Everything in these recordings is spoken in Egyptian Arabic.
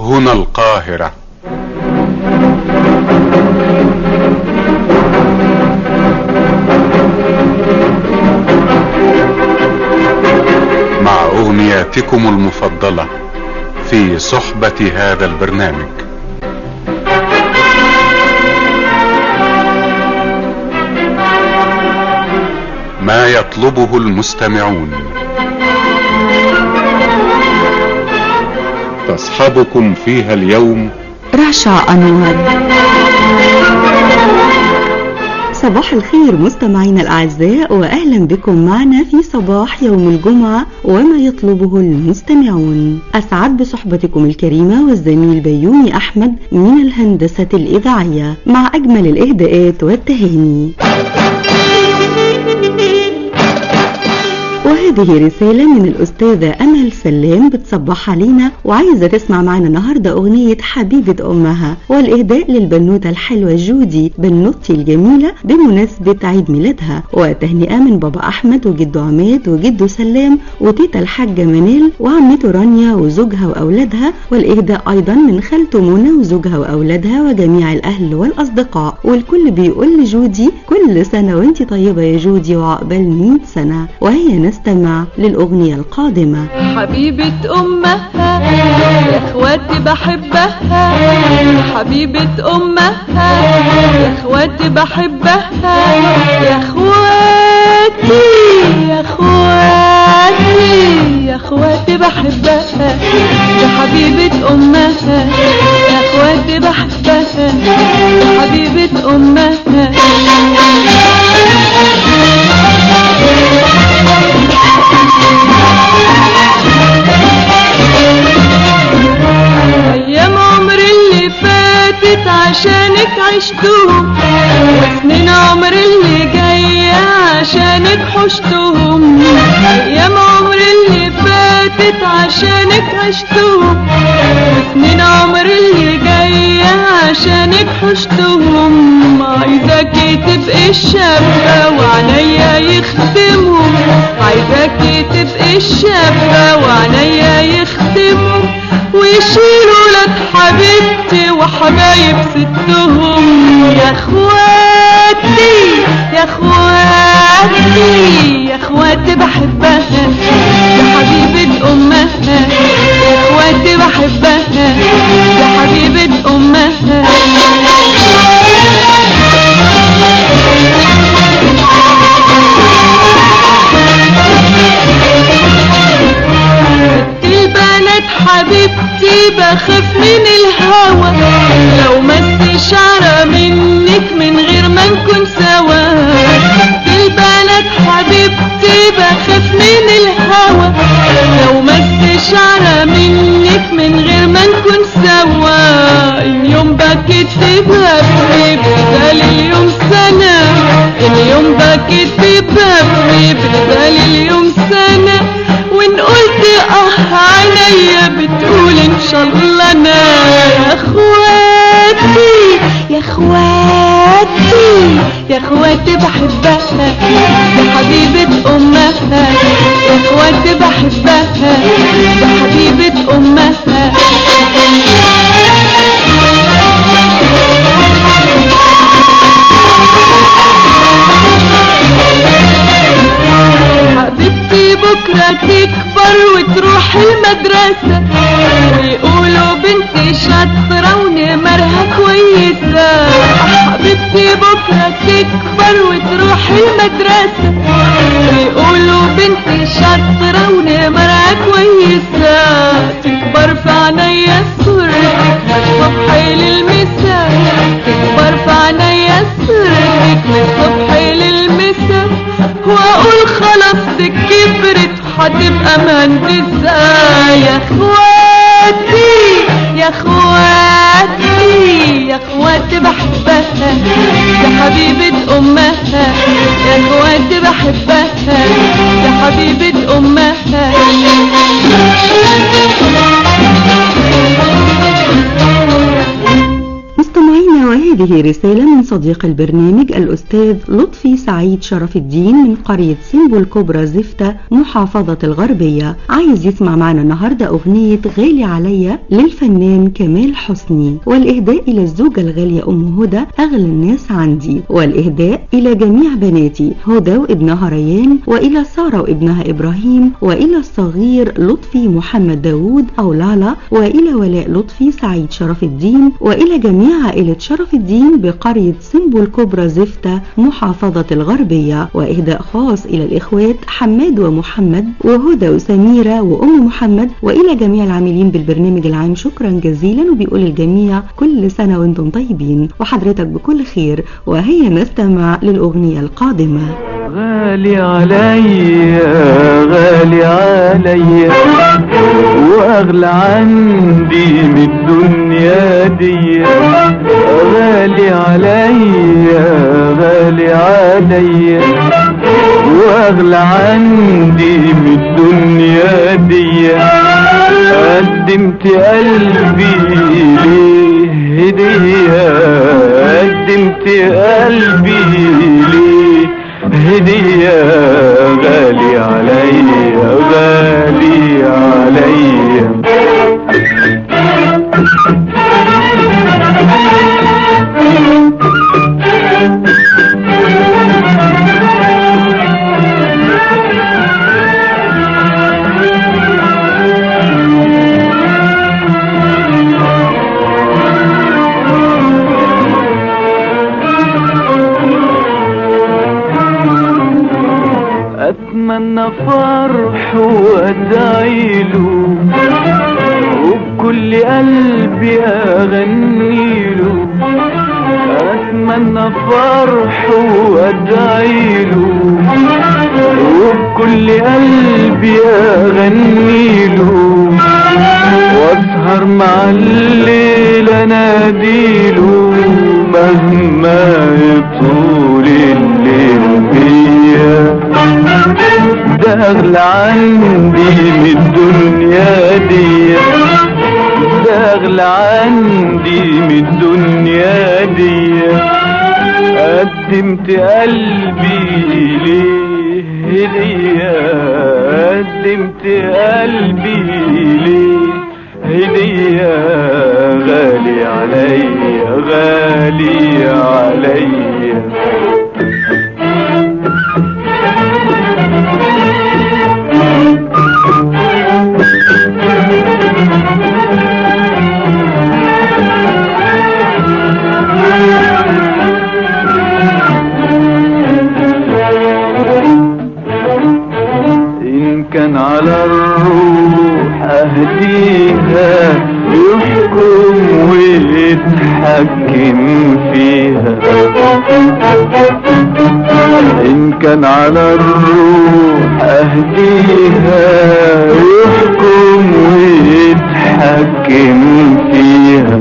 هنا القاهرة مع أغنياتكم المفضلة في صحبة هذا البرنامج ما يطلبه المستمعون تصحبكم فيها اليوم رشا أنور صباح الخير مستمعينا الأعزاء وأهلا بكم معنا في صباح يوم الجمعة وما يطلبه المستمعون أسعد بصحبتكم الكريمة والزميل بيومي أحمد من الهندسة الإذاعية مع أجمل الإهداءات والتهاني وهذه رسالة من الأستاذة أمل سلام بتصبح علينا وعايزة تسمع معنا النهاردة أغنية حبيبة أمها والإهداء للبنوتة الحلوة جودي بنوتي الجميلة بمناسبة عيد ميلادها وتهنئة من بابا أحمد وجده عماد وجده سلام وتيتا الحاجة منال وعمته رانيا وزوجها وأولادها والإهداء أيضا من خالته منى وزوجها وأولادها وجميع الأهل والأصدقاء والكل بيقول لجودي كل سنة وانت طيبة يا جودي وعقبال 100 سنة وهي نستمع للأغنية القادمة حبيبة أمها يا اخواتي بحبها حبيبة أمها يا اخواتي بحبها يا اخواتي يا اخواتي يا اخواتي بحبها يا حبيبة أمها يا اخواتي بحبها يا حبيبة أمها ايام عمري اللي فاتت عشانك عشتهم وسنين عمري اللي جاية عشانك حشتهم ايام عمري اللي فاتت عشانك عشتهم وسنين عمري اللي جاية عشانك حشتهم عايزاكي تبقي الشابة وعنيا يخدمهم عايزاكي تبقي الشابة وعنيا يخدمهم ويشيلوا لك حبيبتي وحبايب ستهم يا اخواتي يا اخواتي يا اخواتي بحبها يا حبيبة امها يا اخواتي بحبها يا حبيبة امها البنات حبيبتي بخاف من الهوى لو مس شعرة منك من غير ما نكون سوا البنات حبيبتي بخاف من الهوى لو مس شعرة منك من غير ما نكون سوا اليوم بكيت في بابي بدال اليوم سنة اليوم بكيت في بابي بدال اليوم سنة وان قلت اه عينيا بتقول ان شاء الله انا يا اخواتي يا اخواتي يا اخواتي بحبها يا حبيبة امها يا اخواتي بحبها يا حبيبة امها حبيبتي بكرة تكبر وتروح المدرسة ويقولوا بنتي شاطرة ونمرها كويسة حبيبتي بكرة تكبر وتروح المدرسة ويقولوا بنتي شاطرة ونمرها كويسة تكبر في عينيا صورتك من الصبح للمساء تكبر في عينيا صورتك من الصبح للمساء واقول خلاص دي كبرت هتبقى مهندسة يا اخواتي يا اخواتي يا اخواتي بحبها يا حبيبة امها يا اخواتي بحبها يا حبيبة امها مستمعينا وهي وهذه رسالة من صديق البرنامج الأستاذ لطفي سعيد شرف الدين من قرية سيمبو الكبرى زفتة محافظة الغربية عايز يسمع معنا النهاردة أغنية غالي عليا للفنان كمال حسني والإهداء إلى الزوجة الغالية أم هدى أغلى الناس عندي والإهداء إلى جميع بناتي هدى وابنها ريان وإلى سارة وابنها إبراهيم وإلى الصغير لطفي محمد داوود أو لالا وإلى ولاء لطفي سعيد شرف الدين وإلى جميع عائلة شرف الدين بقرية سمبو الكبرى زفتة محافظة الغربية وإهداء خاص إلى الإخوات حماد ومحمد وهدى وسميرة وأم محمد وإلى جميع العاملين بالبرنامج العام شكرا جزيلا وبيقول الجميع كل سنة وانتم طيبين وحضرتك بكل خير وهيا نستمع للأغنية القادمة غالي عليا غالي عليا واغلى عندي من الدنيا دي غالي عليا غالي عليا واغلى عندي من الدنيا دي قدمت قلبي ليه هدية قدمت قلبي ليه هدية غالي عليا غالي عليا اتمنى فرح وادعي له وبكل قلبي اغني له اتمنى فرح وادعي له وبكل قلبي اغني له واسهر مع الليل اناديله مهما يطول الليل بيا ده اغلى عندي من الدنيا دي ده اغلى عندي من الدنيا دي قدمت قلبي ليه هدية قدمت قلبي ليه هدية غالي عليا غالي عليا إن كان على الروح أهديها يحكم ويتحكم فيها إن كان على الروح أهديها يحكم ويتحكم فيها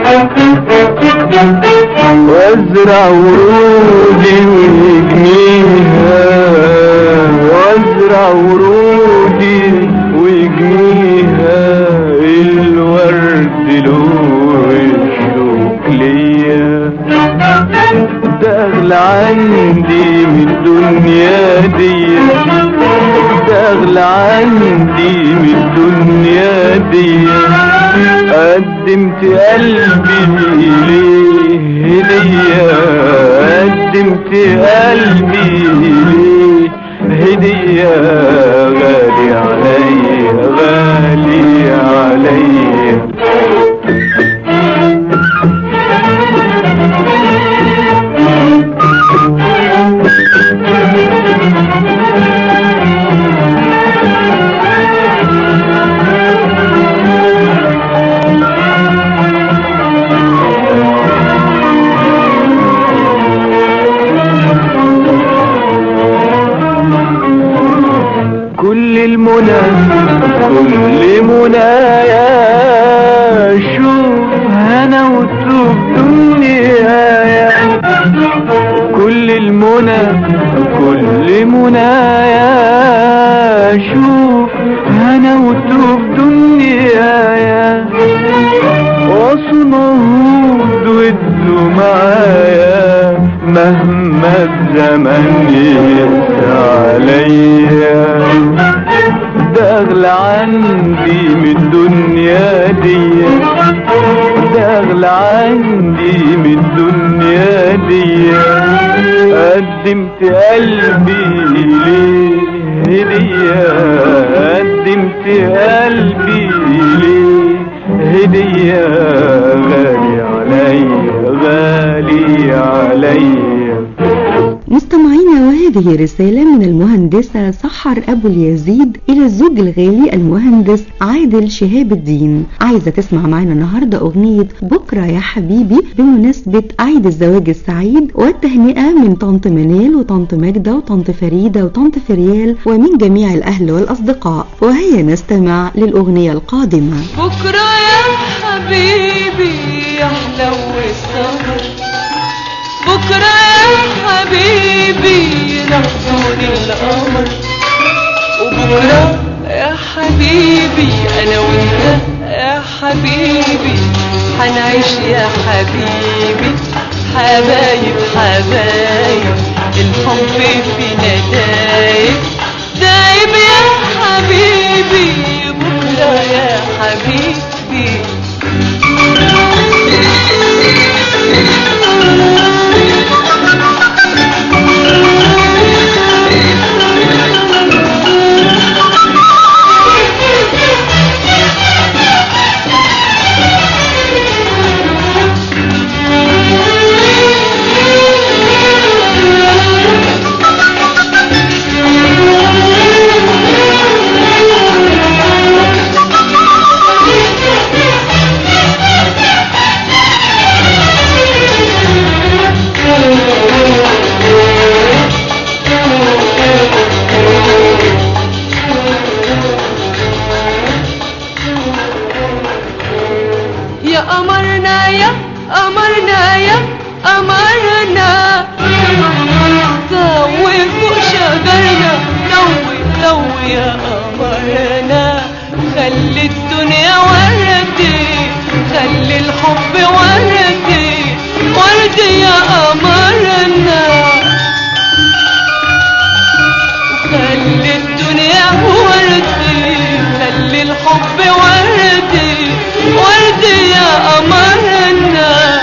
وازرع ورودي ويجنيها وازرع ورودي ويجنيها الورد له الشوك ليا ده اغلى عندي من الدنيا دي ده اغلى عندي من الدنيا دي قدمت قلبي ليه هدية قدمت قلبي ليه هدية غالي عليا غالي عليا كل المنى كل منايا شوف هنا وتوب دنيايا كل المنى كل منايا شوف هنا وتوب دنيايا وصنهود والدمى معايا مهما الزمن يقسى عليا ده اغلى عندي من الدنيا دي ده اغلى عندي من الدنيا دي قدمت قلبي ليه هدية قدمت قلبي ليه هدية غالي عليا غالي عليا مستمعينا وهذه رسالة من المهندسة سحر أبو اليزيد إلى الزوج الغالي المهندس عادل شهاب الدين عايزة تسمع معنا النهاردة أغنية بكرة يا حبيبي بمناسبة عيد الزواج السعيد والتهنئة من طنط منال وطنط ماجدة وطنط فريدة وطنط فريال ومن جميع الأهل والأصدقاء وهيا نستمع للأغنية القادمة بكرة يا حبيبي يحلو السهر بكرة يا حبيبي نحضن القمر وبكرة يا حبيبي أنا وأنت يا حبيبي حنعيش يا حبيبي حبايب حبايب الحب فينا دايب دايب يا حبيبي بكرة يا حبيبي يا قمرنا يا قمرنا يا قمرنا ضوي فوق شجرنا ضوي ضوي يا قمرنا خلي الدنيا وردي خلي الحب وردي وردي يا قمرنا خلي الدنيا وردي خلي الحب وردي وردي يا قمرنا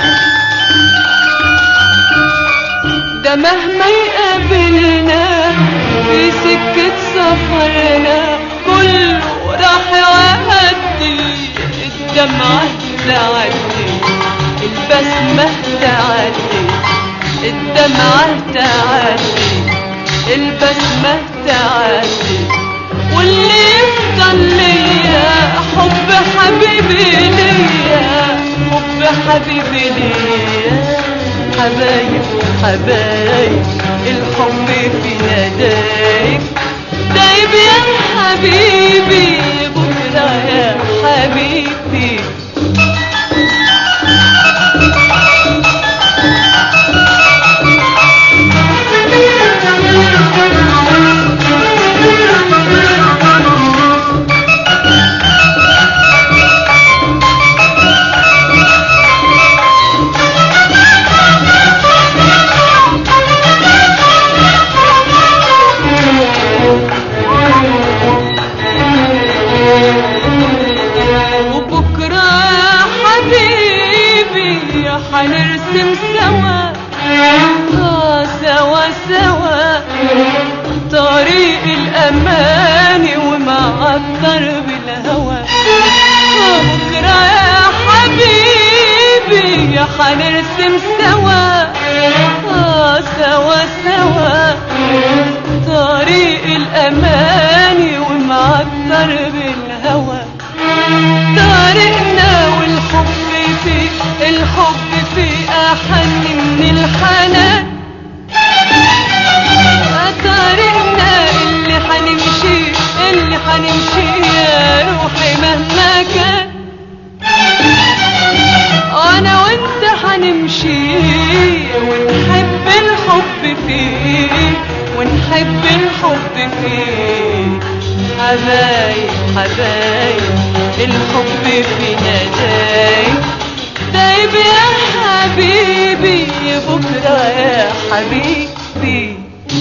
ده مهما يقابلنا في سكة سفرنا كله راح يعدي الدمعة تعدي البسمة تعدي الدمعة تعدي البسمة تعدي واللي يفضل ليا حب حبيبي ليا حب حبيبي ليا حبايب حبايب الحب فينا دايب دايب يا حبيبي بكرة يا حبيبي وبكرة يا حبيبي حنرسم سوا آه سوا سوا طريق الأماني ومعطر بالهوى آه بكرة يا حبيبي حنرسم سوا آه سوا سوا طريق الأماني ومعطر بالهوى طريقنا والحب فيه الحب فيه أحن من الحنان طريقنا اللي حنمشي اللي حنمشي يا روحي مهما كان أنا وأنت حنمشي ونحب الحب فيه ونحب الحب فيه حبايب حبايب الحب فينا دايب دايب يا حبيبي بكرة يا حبيبي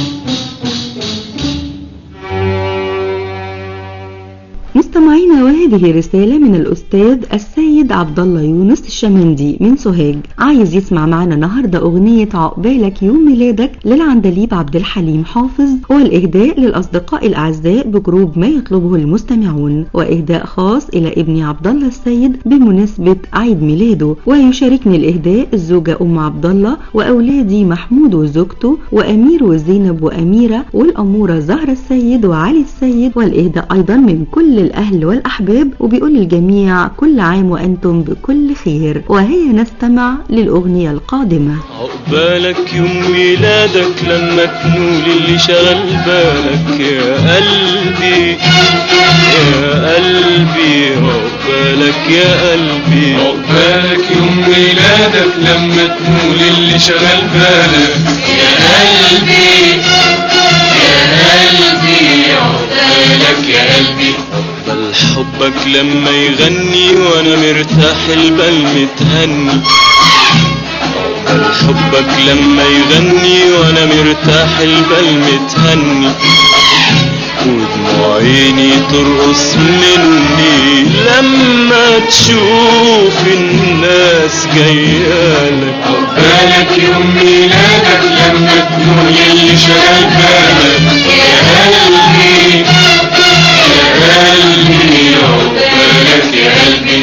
مستمعينا وهذه رسالة من الأستاذ السيد عبد الله يونس الشمندي من سوهاج عايز يسمع معنا النهاردة أغنية عقبالك يوم ميلادك للعندليب عبد الحليم حافظ والإهداء للأصدقاء الأعزاء بجروب ما يطلبه المستمعون وإهداء خاص إلى ابني عبد الله السيد بمناسبة عيد ميلاده ويشاركني الإهداء الزوجة أم عبد الله وأولادي محمود وزوجته وأمير وزينب وأميرة والأمورة زهرة السيد وعلي السيد والإهداء أيضا من كل الأهل والأحباب وبيقول للجميع كل عام وأنتم بكل خير وهيا نستمع للأغنية القادمة عقبالك يوم ميلادك لما تنول اللي شغل بالك يا قلبي يا قلبي عقبالك يا قلبي عقبالك يوم ميلادك لما تنول اللي شغل بالك يا قلبي يا قلبي عقبالك يا قلبي بل حبك لما يغني وانا مرتاح البال متهني بل حبك لما يغني وانا مرتاح البال متهني ودموع عيني ترقص مني لما تشوف الناس جايالك عقبالك يوم ميلادك لما تنول اللي شغل بالك يا قلبي يا قلبي عقبالك يا قلبي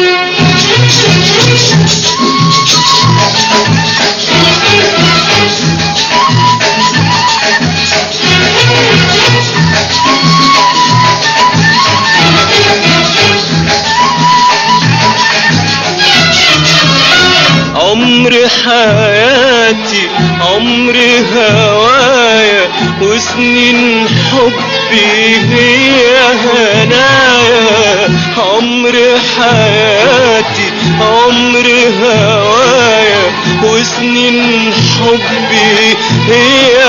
عمر حياتي عمر هوايا وسنين حبي هي هنايا عمر حياتي عمر هوايا وسنين حبي هي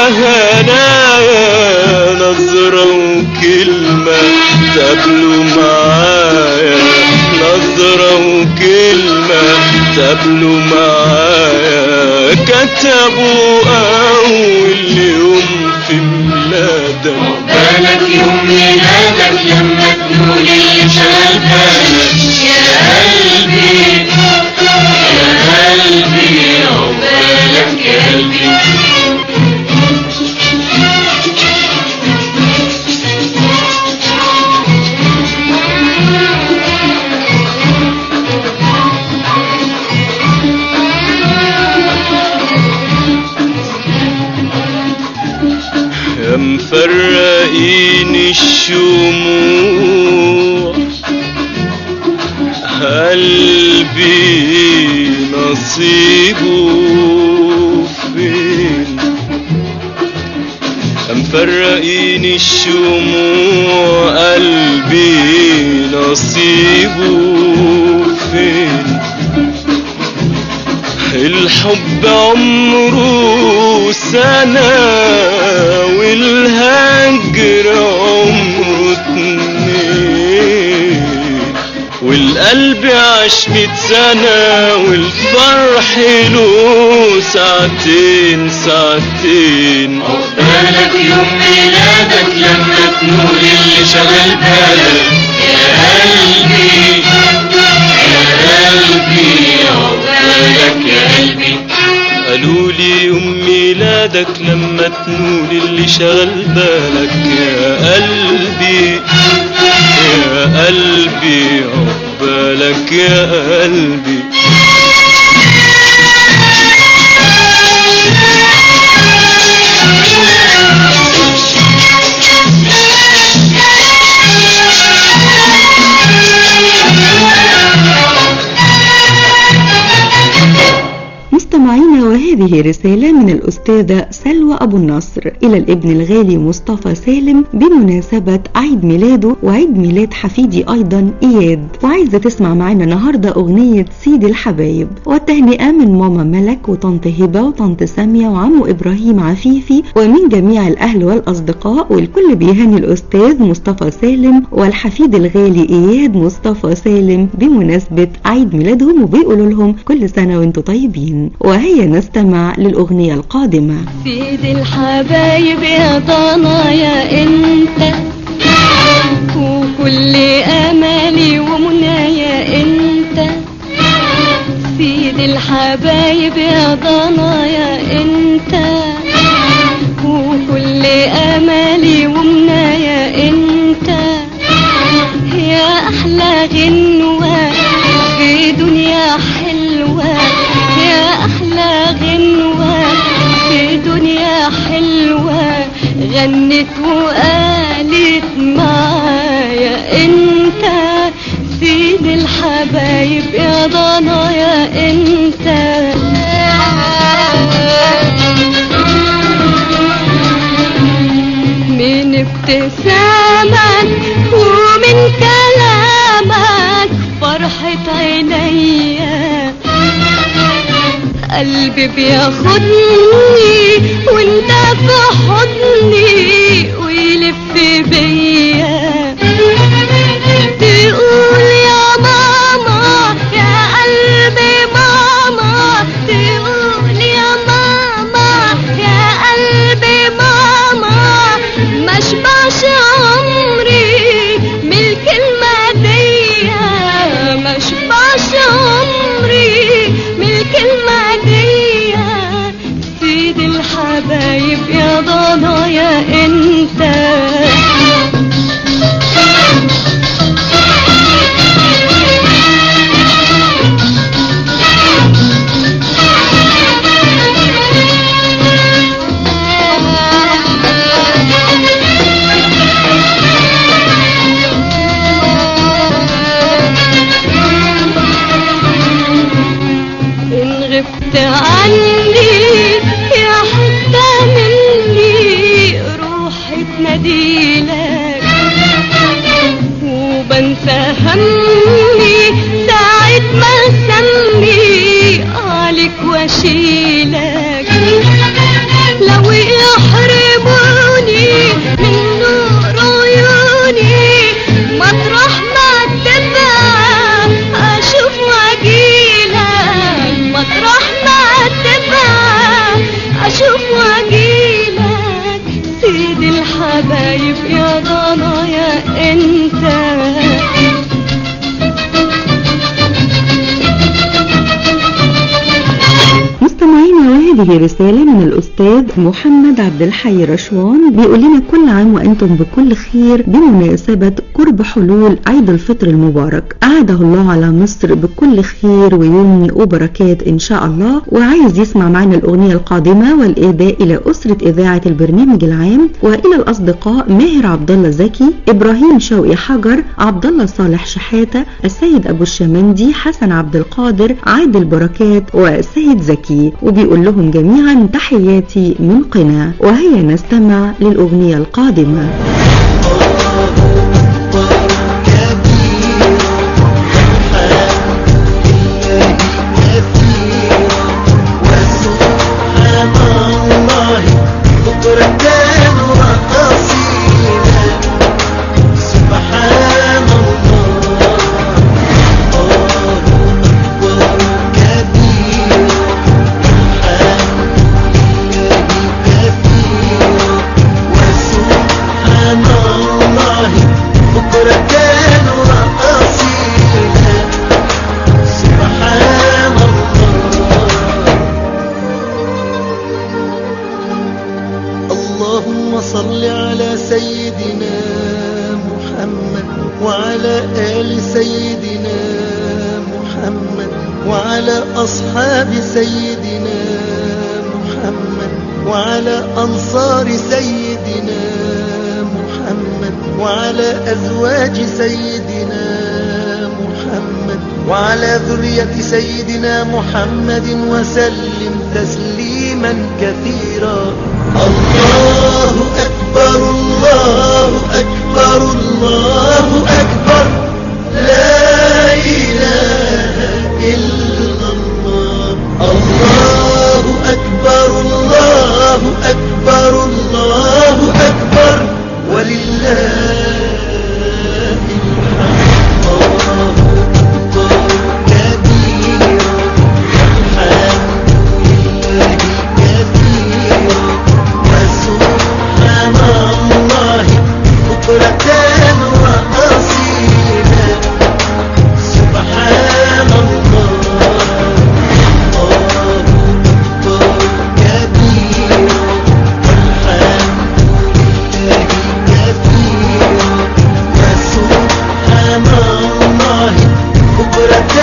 هنايا نظرة وكلمة تقابلوا معايا نظرة وكلمة تقابلوا معايا كتبوا أول يوم في ميلادك عقبالك يوم ميلادك لما تنول اللي شغل بالك يا قلبي يا قلبي عقبالك يا قلبي يا مفرقين الشموع قلبي نصيبه فين يا مفرقين الشموع قلبي نصيبه فين الحب عمره سنة والهجر عمره اتنين والقلب عاش ميت سنة والفرح له ساعتين ساعتين عقبالك يوم ميلادك لما تنول اللي شغل بالك يا قلبي يا قلبي عقبالك يا قلبي قالوا لي يوم ميلادك لما تنول اللي شغل بالك يا قلبي يا قلبي عقبالك يا قلبي مستمعينا وهذه وهذه رسالة من الأستاذة سلوى أبو النصر إلى الابن الغالي مصطفى سالم بمناسبة عيد ميلاده وعيد ميلاد حفيدي أيضا إياد وعايزة تسمع معانا النهاردة أغنية سيدي الحبايب والتهنئة من ماما ملك وطنط هبة وطنط سامية وعمو إبراهيم عفيفي ومن جميع الأهل والأصدقاء والكل بيهني الأستاذ مصطفى سالم والحفيد الغالي إياد مصطفى سالم بمناسبة عيد ميلادهم وبيقولوا لهم كل سنة وانتم طيبين وهيا نستمع للأغنية القادمة سيد الحبايب يا ضنايا انت وكل امالي ومنايا انت سيد الحبايب يا ضنايا انت وكل امالي ومنايا انت يا احلى غنوة في دنيا حلوة يا احلى غنوة في دنيا حلوة غنت وقالت معايا انت سيد الحبايب يا ضنايا انت من ابتسامك ومن كلامك فرحة عينيا قلبي بياخدني وانت في حضني ويلف بيا تقول يا ماما يا قلبي ماما تقول يا ماما يا قلبي ماما ما اشبعش عمري من الكلمة دي ما اشبعش عمري من الكلمة دي سيد الحبايب يا ضنايا انت إن غبت عني يا حتة مني روحي تناديلك وبنسى همي ساعة ما سمي عليك واشيلك لو يحرموني من نور عيوني مطرح ما تبقى اشوف واجيلك مطرح ما تبقى اشوف واجيلك سيد الحبايب يا ضنايا انت مستمعينا وهذه رسالة من الأستاذ محمد عبد الحي رشوان بيقول لنا كل عام وأنتم بكل خير بمناسبة قرب حلول عيد الفطر المبارك أعاده الله على مصر بكل خير ويمن وبركات إن شاء الله وعايز يسمع معنا الأغنية القادمة والإهداء إلى أسرة إذاعة البرنامج العام وإلى الأصدقاء ماهر عبد الله زكي إبراهيم شوقي حجر عبد الله صالح شحاتة السيد أبو الشمندي حسن عبد القادر عادل بركات والسيد زكي وبيقول لهم جميعا تحياتي من قنا وهيا نستمع للأغنية القادمة اللهم صل على سيدنا محمد وعلى آل سيدنا محمد وعلى أصحاب سيدنا محمد وعلى أنصار سيدنا محمد وعلى أزواج سيدنا محمد وعلى ذرية سيدنا محمد وسلم تسليما كثيرا الله أكبر الله أكبر الله أكبر لا إله إلا الله الله أكبر الله أكبر الله أكبر ولله الحمد الله أكبر كبيرا الحمد لله كثيرا وسبحان الله بكرة وأصيلا سبحان الله الله أكبر كبيرا الحمد لله كثيرا وسبحان الله بكرة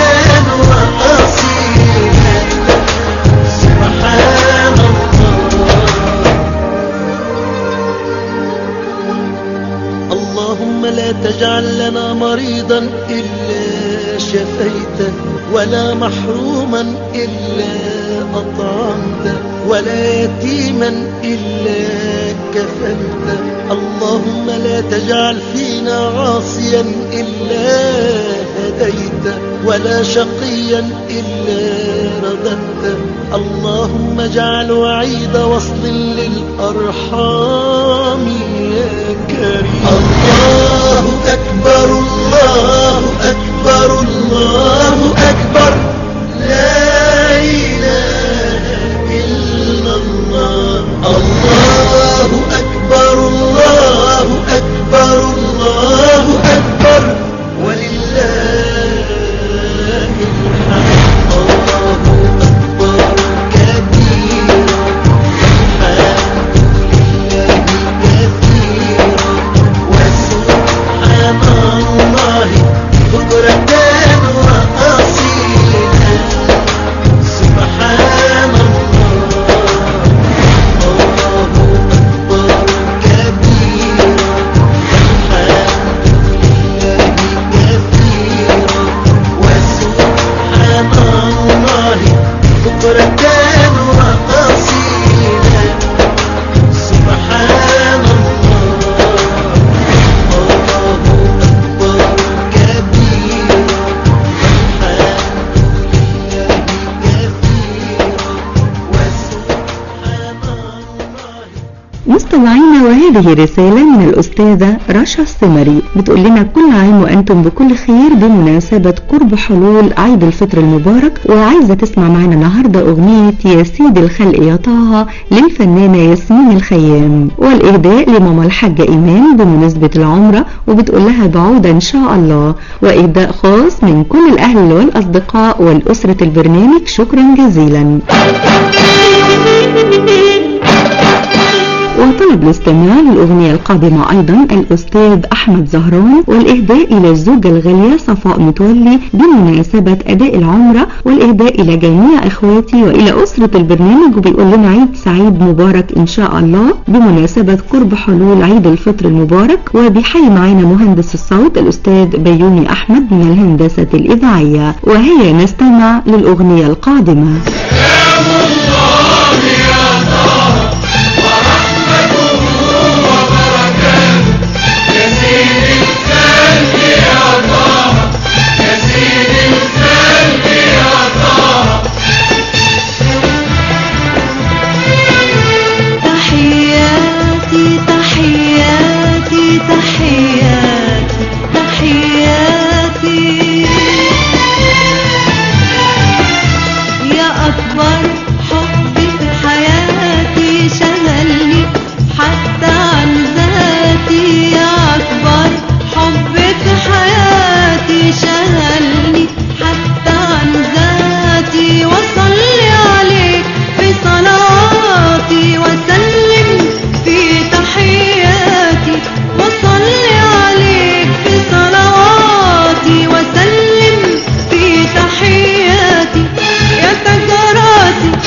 وأصيلا سبحان الله اللهم لا تجعل لنا مريضا إلا شفيته ولا محروما إلا أطعمته ولا يتيما إلا كفلته اللهم لا تجعل فينا عاصيا إلا هديته ولا شقيا إلا رددته اللهم اجعل وعيد وصل للأرحام يا كريم الله أكبر الله أكبر الله أكبر لا إله إلا الله الله أكبر الله أكبر الله أكبر ولله الحمد الله أكبر كبيرا الحمد لله كثيرا وسبحان الله بكرة وأصيلا سبحان الله الله أكبر كبيرا الحمد لله كثيرا وسبحان الله بكرة وأصيلا سبحان الله الله أكبر كبيرا الحمد لله كثيرا وسبحان الله مستمعينا وهذه رسالة من الأستاذة رشا السمري بتقول لنا كل عام وأنتم بكل خير بمناسبة قرب حلول عيد الفطر المبارك وعايزة تسمع معنا النهاردة أغنية يا سيد الخلق يا طه للفنانة ياسمين الخيام والإهداء لماما الحاجة إيمان بمناسبة العمرة وبتقول لها بعودة إن شاء الله وإهداء خاص من كل الأهل والأصدقاء والأسرة البرنامج شكرا جزيلا وطلب الاستماع للأغنية القادمة أيضا الأستاذ أحمد زهران والإهداء إلى الزوجة الغالية صفاء متولي بمناسبة أداء العمرة والإهداء إلى جميع إخواتي وإلى أسرة البرنامج وبيقول لنا عيد سعيد مبارك إن شاء الله بمناسبة قرب حلول عيد الفطر المبارك وبيحيي معانا مهندس الصوت الأستاذ بيومي أحمد من الهندسة الإذاعية وهي نستمع للأغنية القادمة تحياتي تحياتي تحياتي تحياتي يا أكبر حب في حياتي شغلني حتى عن ذاتي يا أكبر حب في حياتي شغلني حتى عن ذاتي وصلي عليك في صلاتي وسلم في تحياتي وصلي عليك في صلواتي وسلم في تحياتي يا سكراتي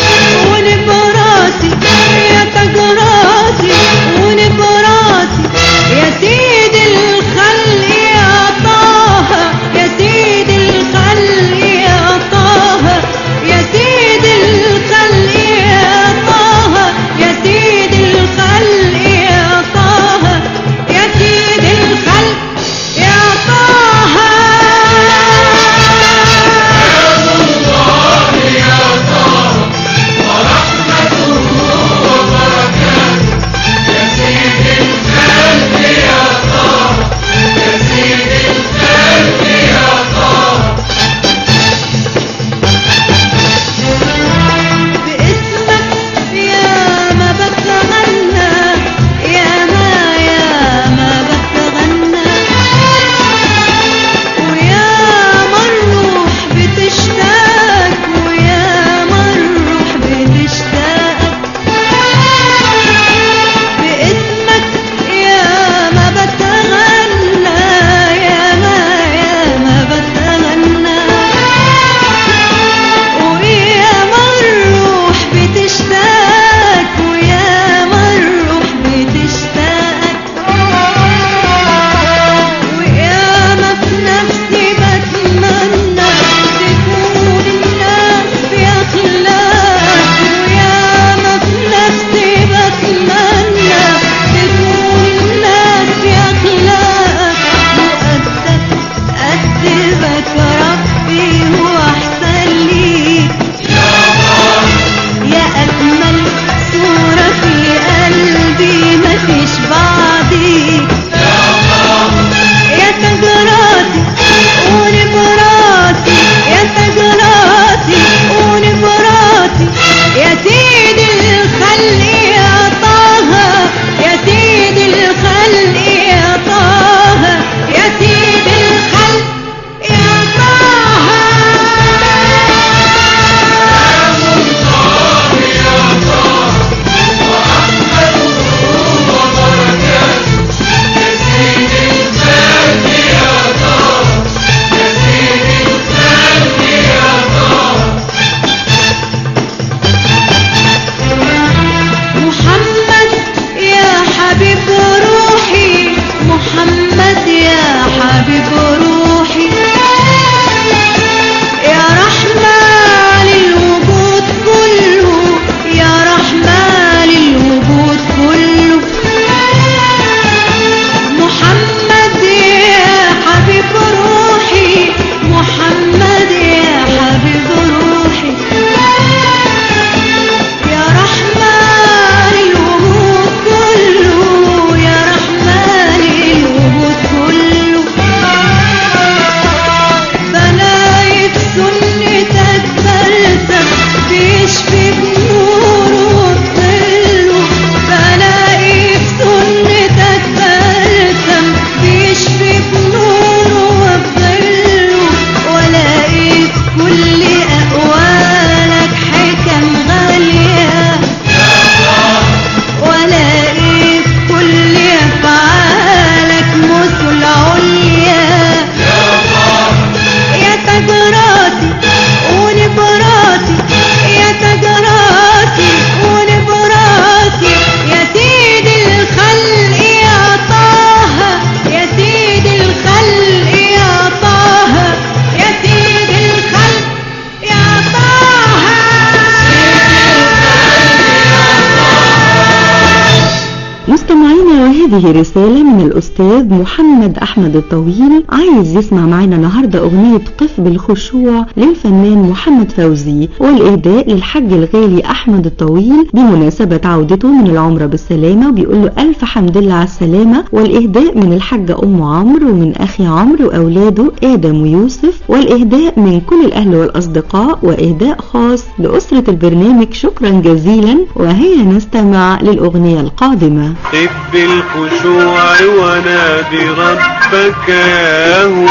هذه رسالة من الأستاذ محمد أحمد الطويل عايز يسمع معنا النهاردة أغنية قف بالخشوع للفنان محمد فوزي والإهداء للحج الغالي أحمد الطويل بمناسبة عودته من العمرة بالسلامة وبيقول له ألف حمد لله على السلامة والإهداء من الحاجة أم عمرو ومن أخي عمرو وأولاده آدم ويوسف والإهداء من كل الأهل والأصدقاء وإهداء خاص لأسرة البرنامج شكرا جزيلا وهيا نستمع للأغنية القادمة قف بالخشوع ونادي ربك ياهو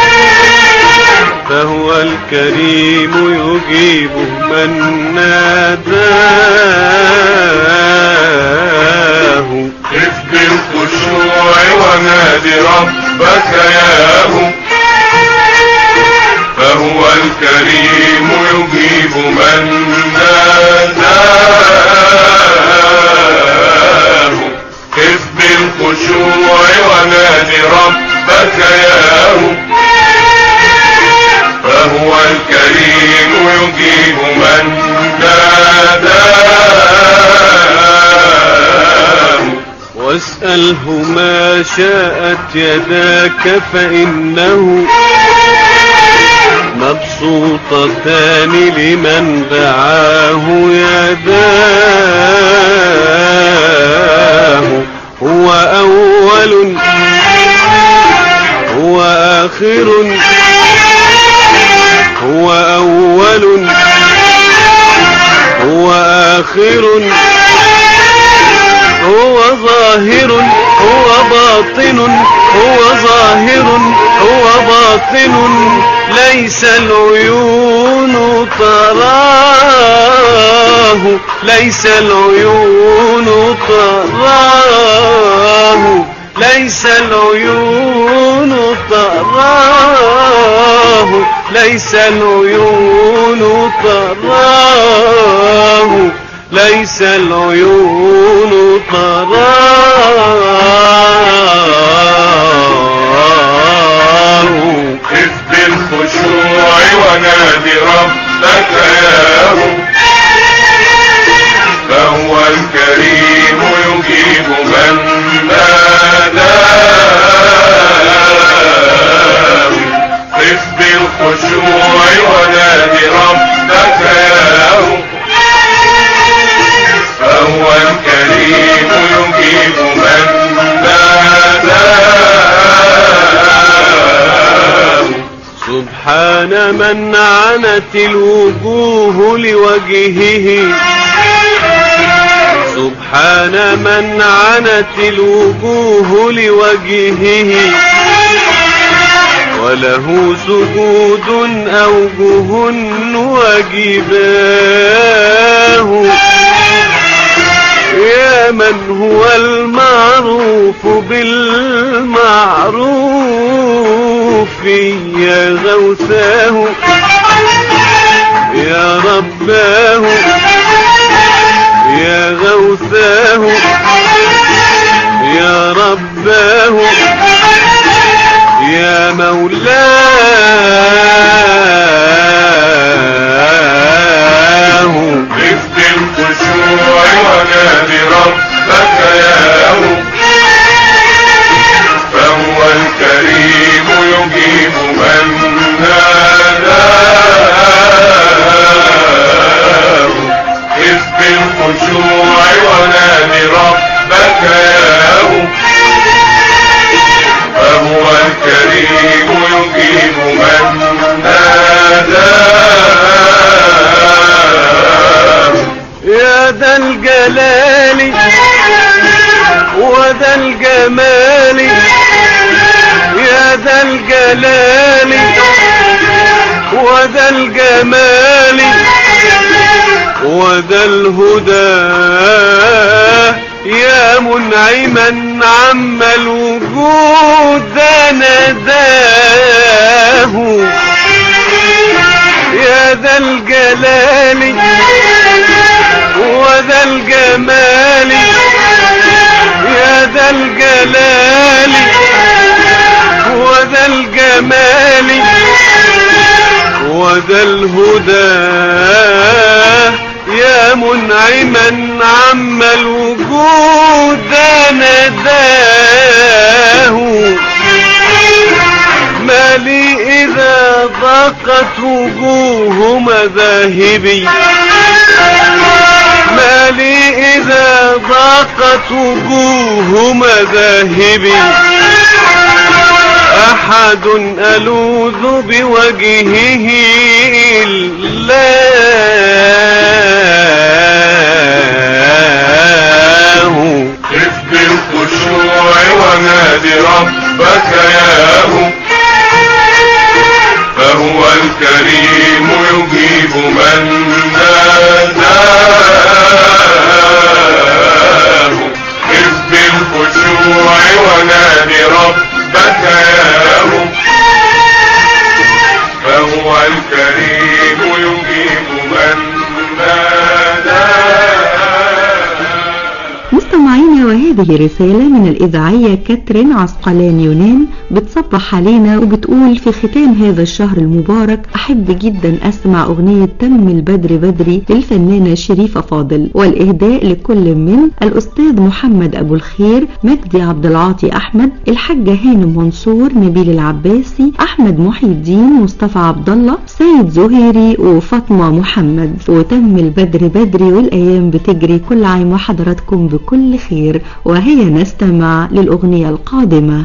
فهو الكريم يجيب من ناداه قف بالخشوع ونادي ربك ياه فهو الكريم يجيب من ناداه قف بالخشوع ونادي ربك ياه فهو الكريم يجيب من ناداه واسأله ما شاءت يداك فإنه مبسوطتان لمن دعاه يداه هو أول هو آخر هو أول هو آخر هو ظاهر هو باطن هو ظاهر هو باطن ليس العيون تراه ليس العيون تراه ليس العيون تراه ليس العيون تراه ليس العيون تراه قف بالخشوع ونادي ربك ياه فهو الكريم يجيب من ناداه قف بالخشوع ونادي ربك ياه فهو الكريم يجيب من ناداه سبحان من عنت الوجوه لوجهه سبحان من عنت الوجوه لوجهه وله سجود أوجه وجباه يا من هو المعروف بالمعروف يا غوثاه يا رباه يا غوثاه يا رباه يا مولاه قف بالخشوع ونادي ربك ياه فهو الكريم يجيب من ناداه قف بالخشوع ونادي ربك ياه فهو الكريم يجيب من ناداه يا ذا الجلال وذا الجمال يا ذا الجلال وذا الجمال وذا الهدى يا منعما عم الوجود نداه يا ذا الجلال وذا الجمال يا ذا الجلال وذا الجمال وذا الهدى يا منعما عم الوجود نداه ما لي إذا ضاقت وجوه مذاهبي ما لي إذا ضاقت وجوه مذاهبي أحد ألوذ بوجهه الله قف بالخشوع ونادي ربك ياه فهو الكريم يجيب من ناداه قف بالخشوع ونادي ربك ياه فهو الكريم يجيب من ناداه مستمعينا وهذه رسالة من الإذاعية كاترين عسقلان يونان بتصبح علينا وبتقول في ختام هذا الشهر المبارك أحب جدا أسمع أغنية تم البدر بدري للفنانة شريفة فاضل والإهداء لكل من الأستاذ محمد أبو الخير مجدي عبد العاطي أحمد الحاجة هانم منصور نبيل العباسي أحمد محي الدين مصطفى عبد الله سيد زهيري وفاطمة محمد وتم البدر بدري والأيام بتجري كل عام وحضراتكم بكل خير وهيا نستمع للأغنية القادمة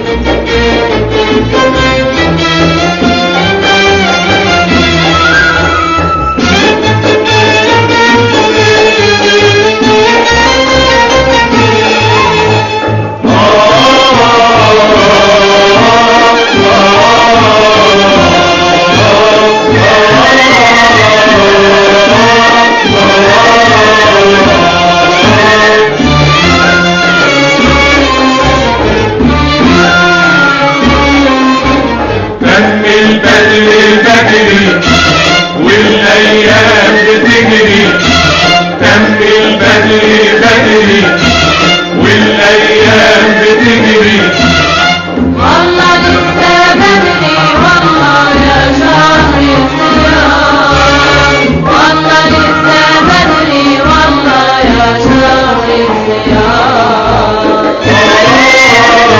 تم البدر بدري والايام بتجري تم البدر بدري والايام بتجري والله لسه بدري والله يا شهر الصيام والله لسه بدري والله يا شهر الصيام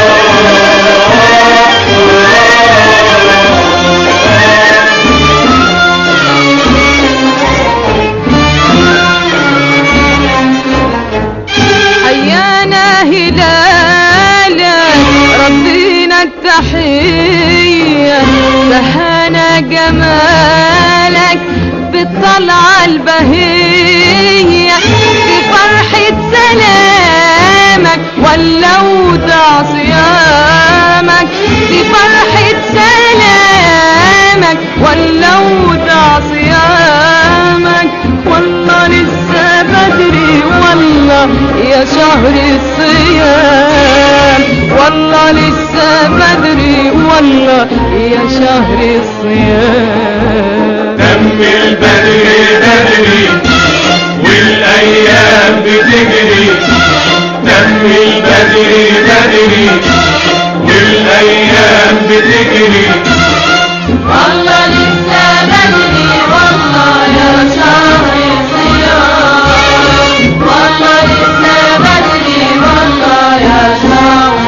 حيانا هلالا ردينا التحية بهانا جمالك بالطلعة البهية في فرحة سلامك ولوت عصيامك في فرحة سلامك ولوت عصيامك والله لسه بدري والله يا شهر الصيام والله لسه بدري والله يا شهر الصيام تم البدر بدري والايام بتجري تم البدر بدري والايام بتجري والله لسه بدري والله يا شهر الصيام والله لسه بدري والله يا شهر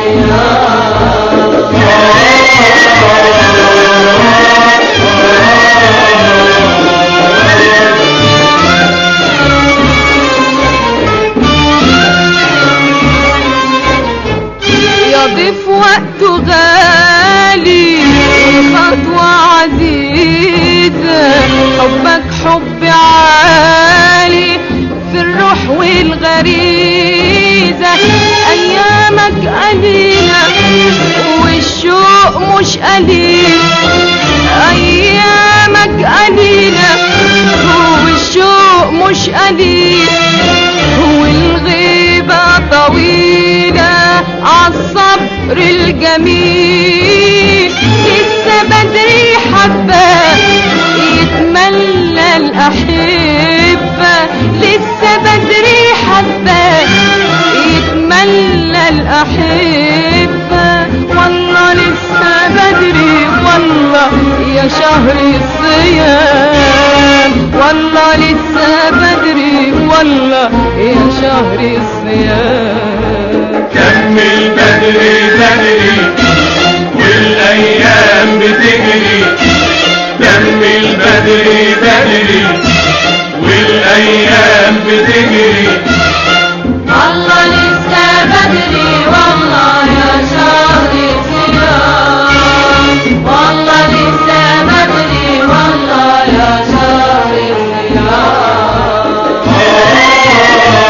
الصيام يضيف وقته غالي والخطوة عزيزة حبك حب عالي في الروح والغريزة أيامك قليلة والشوق مش قليل أيامك قليلة والشوق مش قليل والغيبة طويلة عالصبر الجميل لسه بدري حبة يتملى الأحبة لسه بدري حبة يتملى الأحبة والله لسه بدري والله يا شهر الصيام والله لسه بدري والله يا شهر الصيام كمل بدري بدري والايام بتجري كمل بدري بدري والايام بتجري والله لسه بدري والله يا شهر الصيام والله لسه بدري والله يا شهر الصيام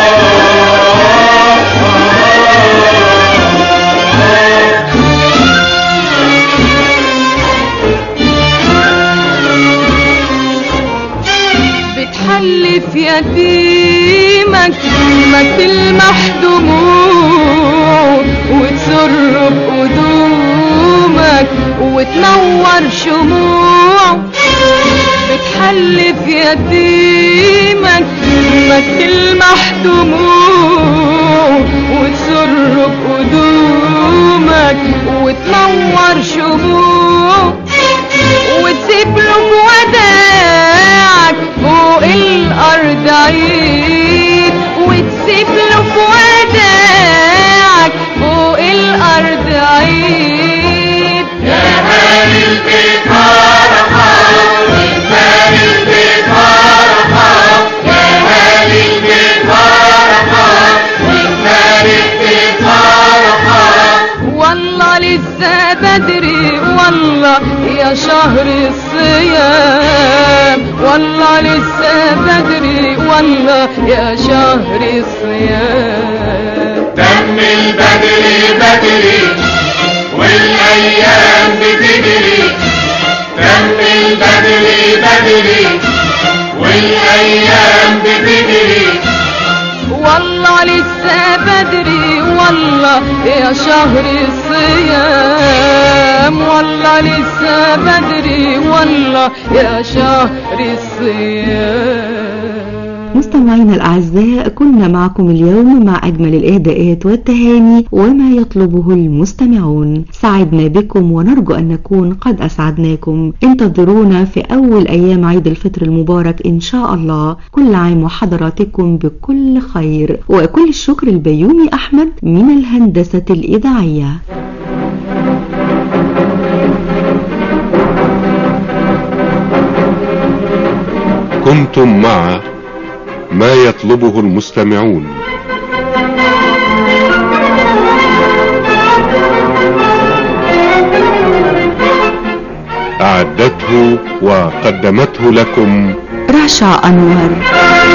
بتحلف يتيمك ما تلمح دموع وتسر بقدومك وتنور شموع بتحلف يتيمك ما تلمح دموع وتسر بقدومك وتنور شموع وتسيب له وداعك فوق الارض عيد وتسيب له وداعك فوق الارض عيد يا هاني البيت فرحة هاني البيت فرحة يا هاني البيت فرحة هاني البيت فرحة والله لسه بدري والله يا شهر الصيام والله لسه بدري والله يا شهر الصيام كمل بدري بدري والايام بتجري كمل بدري بدري والايام بتجري والله لسه بدري والله يا شهر الصيام والله لسه بدري والله يا شهر الصيام مستمعينا الأعزاء كنا معكم اليوم مع أجمل الإهداءات والتهاني وما يطلبه المستمعون سعدنا بكم ونرجو أن نكون قد أسعدناكم انتظرونا في أول أيام عيد الفطر المبارك إن شاء الله كل عام وحضراتكم بكل خير وكل الشكر البيومي أحمد من الهندسة الإذاعية كنتم مع ما يطلبه المستمعون أعدته وقدمته لكم رشا أنور